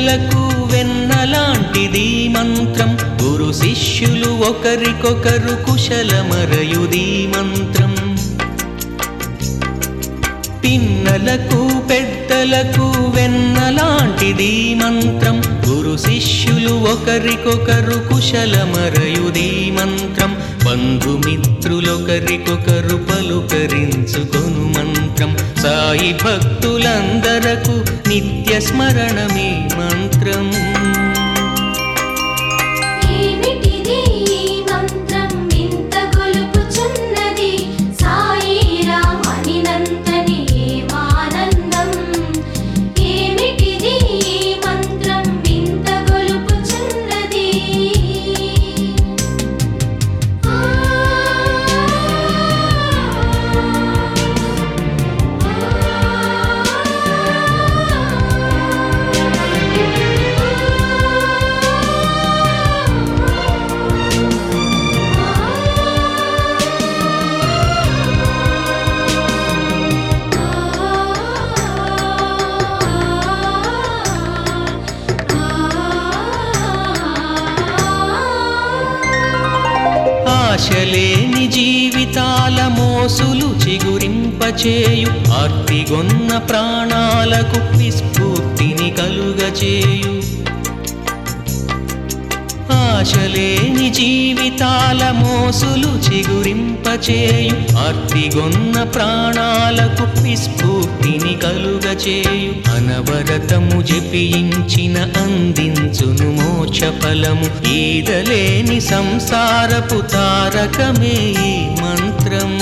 పెద్దలకు వెన్నలాంటిది మంత్రం గురు శిష్యులు ఒకరికొకరు కుశలమరయుది మంత్రం పిన్నలకు పెద్దలకు వెన్నలాంటిది మంత్రం గురు శిష్యులు ఒకరికొకరు కుశలమరయుది మంత్రం బంధుమిత్రులొకరికొకరు పలుకరించుకొను మంత్రం సాయి భక్తులందరకు నిత్య స్మరణమే మంత్రం ఏమిటిది ఈ మంత్రం ఇంత గొలుపుచున్నది సాయి రామనినంతని ఏమానందం ఏమిటిది ఈ మంత్రం ఇంత గొలుపుచున్నది ఆ ఆశలేని జీవితాల మోసులు చిగురింపచేయు ఆర్తిగొన్న ప్రాణాలకు విస్ఫూర్తిని కలుగచేయు ఆశలేని జీవితాల మోసులు చిగురింపచేయు ఆర్తిగొన్న ప్రాణాలకు విస్ఫూర్తిని కలుగచేయు అనవరతము జపించిన అందించును మోక్ష ఫలము ఈదలేని సంసారపు తారకమే ఈ మంత్రం